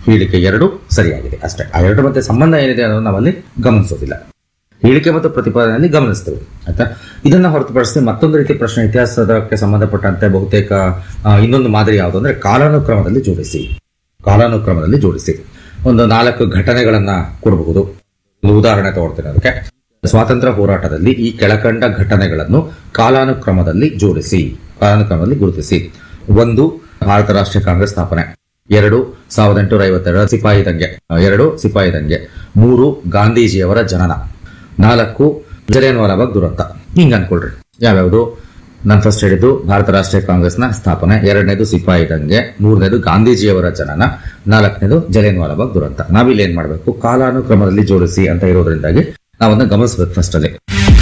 ಹೇಳಿಕೆ ಎರಡು ಸರಿಯಾಗಿದೆ ಅಷ್ಟೇ ಆ ಎರಡು ಮತ್ತೆ ಸಂಬಂಧ ಏನಿದೆ ಅನ್ನೋದು ನಾವಲ್ಲಿ ಗಮನಿಸೋದಿಲ್ಲ ಹೇಳಿಕೆ ಮತ್ತು ಪ್ರತಿಪಾದನೆಯಲ್ಲಿ ಗಮನಿಸ್ತೇವೆ ಆಯ್ತಾ ಇದನ್ನ ಹೊರತುಪಡಿಸಿ ಮತ್ತೊಂದು ರೀತಿ ಪ್ರಶ್ನೆ ಇತಿಹಾಸದಕ್ಕೆ ಸಂಬಂಧಪಟ್ಟಂತೆ ಬಹುತೇಕ ಆ, ಇನ್ನೊಂದು ಮಾದರಿ ಯಾವುದು ಅಂದ್ರೆ ಕಾಲಾನುಕ್ರಮದಲ್ಲಿ ಜೋಡಿಸಿ ಕಾಲಾನುಕ್ರಮದಲ್ಲಿ ಜೋಡಿಸಿ ಒಂದು ನಾಲ್ಕು ಘಟನೆಗಳನ್ನ ಕೊಡಬಹುದು ಒಂದು ಉದಾಹರಣೆ ತಗೊಳ್ತೇನೆ ಅದಕ್ಕೆ ಸ್ವಾತಂತ್ರ್ಯ ಹೋರಾಟದಲ್ಲಿ ಈ ಕೆಳಕಂಡ ಘಟನೆಗಳನ್ನು ಕಾಲಾನುಕ್ರಮದಲ್ಲಿ ಜೋಡಿಸಿ ಕಾಲಾನುಕ್ರಮದಲ್ಲಿ ಗುರುತಿಸಿ ಒಂದು ಭಾರತ ರಾಷ್ಟ್ರೀಯ ಕಾಂಗ್ರೆಸ್ ಸ್ಥಾಪನೆ ಎರಡು ಸಾವಿರದ ಎಂಟುನೂರ ಐವತ್ತೆರಡು ಸಿಪಾಯಿ ದಂಗೆ ಎರಡು ಸಿಪಾಯಿ ದಂಗೆ ಮೂರು ಗಾಂಧೀಜಿಯವರ ಜನನ ನಾಲ್ಕು ಜಲಿಯನ್ ವಾಲಾಬಾಗ್ ದುರಂತ ಹಿಂಗ ಅನ್ಕೊಳ್ರಿ ಯಾವ್ಯಾವುದು ನಾನು ಫಸ್ಟ್ ಹೇಳಿದ್ದು ಭಾರತ ರಾಷ್ಟ್ರೀಯ ಕಾಂಗ್ರೆಸ್ನ ಸ್ಥಾಪನೆ ಎರಡನೇದು ಸಿಪಾಯಿ ದಂಗೆ ಮೂರನೇದು ಗಾಂಧೀಜಿಯವರ ಜನನ ನಾಲ್ಕನೇದು ಜಲಿಯನ್ ವಾಲಾಬಾಗ್ ದುರಂತ ನಾವಿಲ್ಲಿ ಏನ್ ಮಾಡಬೇಕು ಕಾಲಾನುಕ್ರಮದಲ್ಲಿ ಜೋಡಿಸಿ ಅಂತ ಇರೋದ್ರಿಂದಾಗಿ ನಾವನ್ನ ಗಮನಿಸಬೇಕು ಫಸ್ಟ್ ಅಲ್ಲಿ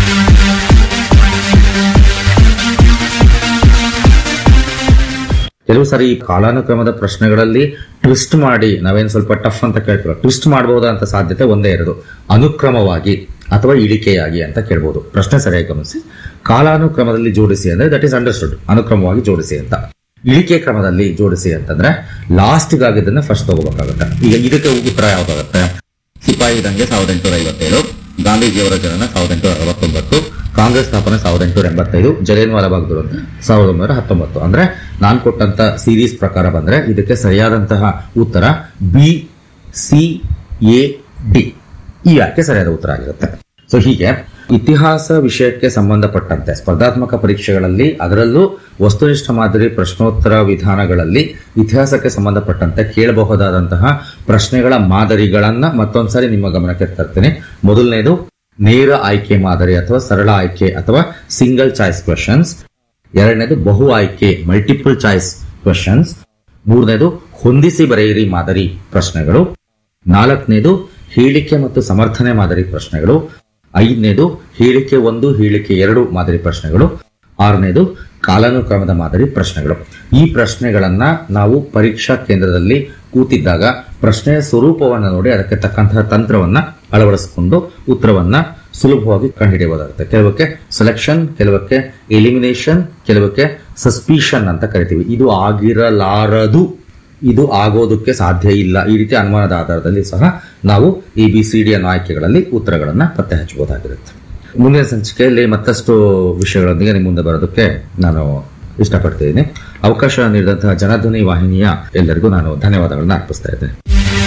ಕೆಲವು ಸಾರಿ ಈ ಕಾಲಾನುಕ್ರಮದ ಪ್ರಶ್ನೆಗಳಲ್ಲಿ ಟ್ವಿಸ್ಟ್ ಮಾಡಿ ನಾವೇನ್ ಸ್ವಲ್ಪ ಟಫ್ ಅಂತ ಕೇಳ್ತೀವಿ ಟ್ವಿಸ್ಟ್ ಮಾಡಬಹುದಾ ಅಂತ ಸಾಧ್ಯತೆ ಒಂದೇ ಇರೋದು ಅನುಕ್ರಮವಾಗಿ ಅಥವಾ ಇಳಿಕೆಯಾಗಿ ಅಂತ ಕೇಳ್ಬೋದು ಪ್ರಶ್ನೆ ಸರಿಯಾಗಿ ಗಮನಿಸಿ ಕಾಲಾನುಕ್ರಮದಲ್ಲಿ ಜೋಡಿಸಿ ಅಂದ್ರೆ ದಟ್ ಈಸ್ ಅಂಡರ್ಸ್ಟುಡ್ ಅನುಕ್ರಮವಾಗಿ ಜೋಡಿಸಿ ಅಂತ ಇಳಿಕೆ ಕ್ರಮದಲ್ಲಿ ಜೋಡಿಸಿ ಅಂತಂದ್ರೆ ಲಾಸ್ಟ್ ಆಗಿದ್ದನ್ನ ಫಸ್ಟ್ ತಗೋಬೇಕಾಗುತ್ತೆ ಈಗ ಇದಕ್ಕೆ ಉತ್ತರ ಯಾವ್ದಾಗುತ್ತೆ ಸಿಪಾಯಿ ದಂಗೆ ಸಾವಿರದ ಎಂಟುನೂರ ಐವತ್ತೇಳು ಗಾಂಧೀಜಿಯವರ ಜನನ ಸಾವಿರದ ಎಂಟುನೂರ ಅರವತ್ತೊಂಬತ್ತು ಕಾಂಗ್ರೆಸ್ ಸ್ಥಾಪನೆ ಸಾವಿರದ ಎಂಟುನೂರ ಎಂಬತ್ತೈದು ಜಲಿಯನ್ ವಾಲಾಬಾಗ್ ದುರಂತ ಸಾವಿರದ ಒಂಬೈನೂರ ಹತ್ತೊಂಬತ್ತು ಅಂದ್ರೆ ನಾನ್ ಕೊಟ್ಟಂತ ಸೀರೀಸ್ ಪ್ರಕಾರ ಬಂದ್ರೆ ಇದಕ್ಕೆ ಸರಿಯಾದಂತಹ ಉತ್ತರ ಬಿ ಸಿ ಎ ಡಿ ಈ ಯಾಕೆ ಸರಿಯಾದ ಉತ್ತರ ಆಗಿರುತ್ತೆ ಸೊ ಹೀಗೆ ಇತಿಹಾಸ ವಿಷಯಕ್ಕೆ ಸಂಬಂಧಪಟ್ಟಂತೆ ಸ್ಪರ್ಧಾತ್ಮಕ ಪರೀಕ್ಷೆಗಳಲ್ಲಿ ಅದರಲ್ಲೂ ವಸ್ತುನಿಷ್ಠ ಮಾದರಿ ಪ್ರಶ್ನೋತ್ತರ ವಿಧಾನಗಳಲ್ಲಿ ಇತಿಹಾಸಕ್ಕೆ ಸಂಬಂಧಪಟ್ಟಂತೆ ಕೇಳಬಹುದಾದಂತಹ ಪ್ರಶ್ನೆಗಳ ಮಾದರಿಗಳನ್ನ ಮತ್ತೊಂದ್ಸರಿ ನಿಮ್ಮ ಗಮನಕ್ಕೆ ತರ್ತೀನಿ ಮೊದಲನೇದು ನೇರ ಆಯ್ಕೆ ಮಾದರಿ ಅಥವಾ ಸರಳ ಆಯ್ಕೆ ಅಥವಾ ಸಿಂಗಲ್ ಚಾಯ್ಸ್ ಕ್ವೆಶನ್ಸ್ ಎರಡನೇದು ಬಹು ಆಯ್ಕೆ ಮಲ್ಟಿಪಲ್ ಚಾಯ್ಸ್ ಕ್ವೆಶನ್ಸ್ ಮೂರನೇದು ಹೊಂದಿಸಿ ಬರೆಯಿರಿ ಮಾದರಿ ಪ್ರಶ್ನೆಗಳು ನಾಲ್ಕನೇದು ಹೇಳಿಕೆ ಮತ್ತು ಸಮರ್ಥನೆ ಮಾದರಿ ಪ್ರಶ್ನೆಗಳು ಐದನೇದು ಹೇಳಿಕೆ ಒಂದು ಹೇಳಿಕೆ ಎರಡು ಮಾದರಿ ಪ್ರಶ್ನೆಗಳು ಆರನೇದು ಕಾಲಾನುಕ್ರಮದ ಮಾದರಿ ಪ್ರಶ್ನೆಗಳು ಈ ಪ್ರಶ್ನೆಗಳನ್ನ ನಾವು ಪರೀಕ್ಷಾ ಕೇಂದ್ರದಲ್ಲಿ ಕೂತಿದ್ದಾಗ ಪ್ರಶ್ನೆಯ ಸ್ವರೂಪವನ್ನು ನೋಡಿ ಅದಕ್ಕೆ ತಕ್ಕಂತಹ ತಂತ್ರವನ್ನ ಅಳವಡಿಸಿಕೊಂಡು ಉತ್ತರವನ್ನ ಸುಲಭವಾಗಿ ಕಂಡುಹಿಡಿಯಬಹುದಾಗುತ್ತೆ ಕೆಲವಕ್ಕೆ ಸೆಲೆಕ್ಷನ್ ಕೆಲವಕ್ಕೆ ಎಲಿಮಿನೇಷನ್ ಕೆಲವಕ್ಕೆ ಸಸ್ಪಿಷನ್ ಅಂತ ಕರಿತೀವಿ ಇದು ಆಗಿರಲಾರದು ಇದು ಆಗೋದಕ್ಕೆ ಸಾಧ್ಯ ಇಲ್ಲ ಈ ರೀತಿ ಅನುಮಾನದ ಆಧಾರದಲ್ಲಿ ಸಹ ನಾವು ಎ ಬಿ ಸಿ ಡಿ ಅನ್ನೋ ಆಯ್ಕೆಗಳಲ್ಲಿ ಉತ್ತರಗಳನ್ನ ಪತ್ತೆ ಹಚ್ಚಬಹುದಾಗಿರುತ್ತೆ ಮುಂದಿನ ಸಂಚಿಕೆಯಲ್ಲಿ ಮತ್ತಷ್ಟು ವಿಷಯಗಳೊಂದಿಗೆ ನಿಮ್ಮ ಮುಂದೆ ಬರೋದಕ್ಕೆ ನಾನು ಇಷ್ಟಪಡ್ತಿದ್ದೀನಿ ಅವಕಾಶ ನೀಡಿದಂತಹ ಜನಧ್ವನಿ ವಾಹಿನಿಯ ಎಲ್ಲರಿಗೂ ನಾನು ಧನ್ಯವಾದಗಳನ್ನ ಅರ್ಪಿಸ್ತಾ ಇದ್ದೇನೆ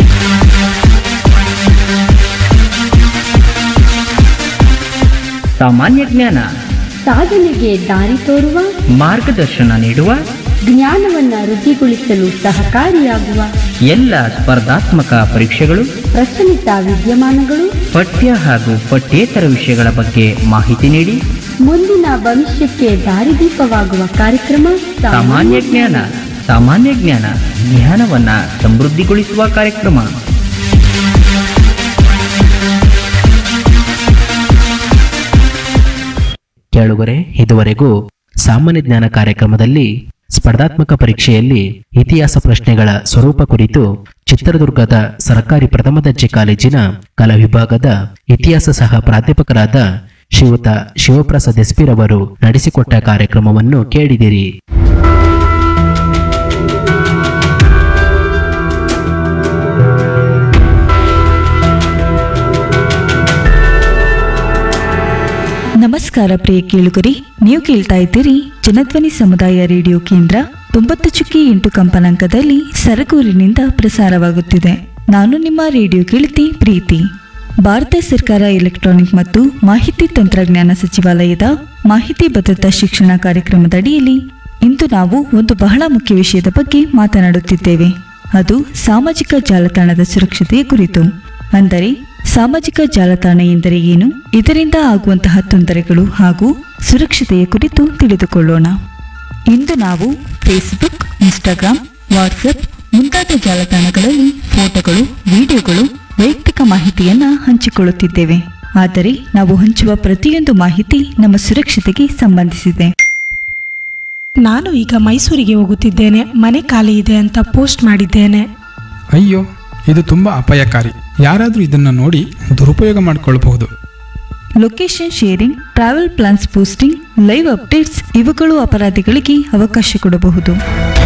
ಸಾಮಾನ್ಯ ಜ್ಞಾನ ಸಾಧನೆಗೆ ದಾರಿ ತೋರುವ ಮಾರ್ಗದರ್ಶನ ನೀಡುವ ಜ್ಞಾನವನ್ನ ವೃದ್ಧಿಗೊಳಿಸಲು ಸಹಕಾರಿಯಾಗುವ ಎಲ್ಲ ಸ್ಪರ್ಧಾತ್ಮಕ ಪರೀಕ್ಷೆಗಳು ಪ್ರಚಲಿತ ವಿದ್ಯಮಾನಗಳು ಪಠ್ಯ ಹಾಗೂ ಪಠ್ಯೇತರ ವಿಷಯಗಳ ಬಗ್ಗೆ ಮಾಹಿತಿ ನೀಡಿ ಮುಂದಿನ ಭವಿಷ್ಯಕ್ಕೆ ದಾರಿದೀಪವಾಗುವ ಕಾರ್ಯಕ್ರಮ ಸಾಮಾನ್ಯ ಜ್ಞಾನ ಸಾಮಾನ್ಯ ಜ್ಞಾನ ಜ್ಞಾನವನ್ನ ಸಮೃದ್ಧಿಗೊಳಿಸುವ ಕಾರ್ಯಕ್ರಮ ಕೇಳುಗರೆ ಇದುವರೆಗೂ ಸಾಮಾನ್ಯ ಜ್ಞಾನ ಕಾರ್ಯಕ್ರಮದಲ್ಲಿ ಸ್ಪರ್ಧಾತ್ಮಕ ಪರೀಕ್ಷೆಯಲ್ಲಿ ಇತಿಹಾಸ ಪ್ರಶ್ನೆಗಳ ಸ್ವರೂಪ ಕುರಿತು ಚಿತ್ರದುರ್ಗದ ಸರ್ಕಾರಿ ಪ್ರಥಮ ದರ್ಜೆ ಕಾಲೇಜಿನ ಕಲಾ ವಿಭಾಗದ ಇತಿಹಾಸ ಸಹ ಪ್ರಾಧ್ಯಾಪಕರಾದ ಶ್ರೀಯುತ ಶಿವಪ್ರಸಾದ್ ಎಸ್ಪಿರವರು ನಡೆಸಿಕೊಟ್ಟ ಕಾರ್ಯಕ್ರಮವನ್ನು ಕೇಳಿದಿರಿ ನಮಸ್ಕಾರ ಪ್ರಿಯ ಕೇಳುಗರಿ ನೀವು ಕೇಳ್ತಾ ಇದ್ದೀರಿ ಜನಧ್ವನಿ ಸಮುದಾಯ ರೇಡಿಯೋ ಕೇಂದ್ರ ತೊಂಬತ್ತು ಚುಕ್ಕಿ ಎಂಟು ಕಂಪನಾಂಕದಲ್ಲಿ ಸರಗೂರಿನಿಂದ ಪ್ರಸಾರವಾಗುತ್ತಿದೆ ನಾನು ನಿಮ್ಮ ರೇಡಿಯೋ ಕೇಳಿತಿ ಪ್ರೀತಿ ಭಾರತ ಸರ್ಕಾರ ಎಲೆಕ್ಟ್ರಾನಿಕ್ ಮತ್ತು ಮಾಹಿತಿ ತಂತ್ರಜ್ಞಾನ ಸಚಿವಾಲಯದ ಮಾಹಿತಿ ಭದ್ರತಾ ಶಿಕ್ಷಣ ಕಾರ್ಯಕ್ರಮದ ಅಡಿಯಲ್ಲಿ ಇಂದು ನಾವು ಒಂದು ಬಹಳ ಮುಖ್ಯ ವಿಷಯದ ಬಗ್ಗೆ ಮಾತನಾಡುತ್ತಿದ್ದೇವೆ ಅದು ಸಾಮಾಜಿಕ ಜಾಲತಾಣದ ಸುರಕ್ಷತೆಯ ಕುರಿತು ಅಂದರೆ ಸಾಮಾಜಿಕ ಜಾಲತಾಣ ಎಂದರೆ ಏನು ಇದರಿಂದ ಆಗುವಂತಹ ತೊಂದರೆಗಳು ಹಾಗೂ ಸುರಕ್ಷತೆಯ ಕುರಿತು ತಿಳಿದುಕೊಳ್ಳೋಣ ಇಂದು ನಾವು ಫೇಸ್ಬುಕ್ ಇನ್ಸ್ಟಾಗ್ರಾಂ ವಾಟ್ಸಪ್ ಮುಂತಾದ ಜಾಲತಾಣಗಳಲ್ಲಿ ಫೋಟೋಗಳು ವಿಡಿಯೋಗಳು ವೈಯಕ್ತಿಕ ಮಾಹಿತಿಯನ್ನ ಹಂಚಿಕೊಳ್ಳುತ್ತಿದ್ದೇವೆ ಆದರೆ ನಾವು ಹಂಚುವ ಪ್ರತಿಯೊಂದು ಮಾಹಿತಿ ನಮ್ಮ ಸುರಕ್ಷತೆಗೆ ಸಂಬಂಧಿಸಿದೆ ನಾನು ಈಗ ಮೈಸೂರಿಗೆ ಹೋಗುತ್ತಿದ್ದೇನೆ ಮನೆ ಖಾಲಿ ಇದೆ ಅಂತ ಪೋಸ್ಟ್ ಮಾಡಿದ್ದೇನೆ ಅಯ್ಯೋ ಇದು ತುಂಬ ಅಪಾಯಕಾರಿ ಯಾರಾದರೂ ಇದನ್ನು ನೋಡಿ ದುರುಪಯೋಗ ಮಾಡಿಕೊಳ್ಳಬಹುದು location sharing travel plans posting live updates ಇವುಗಳು ಅಪರಾಧಿಗಳಿಗೆ ಅವಕಾಶ ಕೊಡಬಹುದು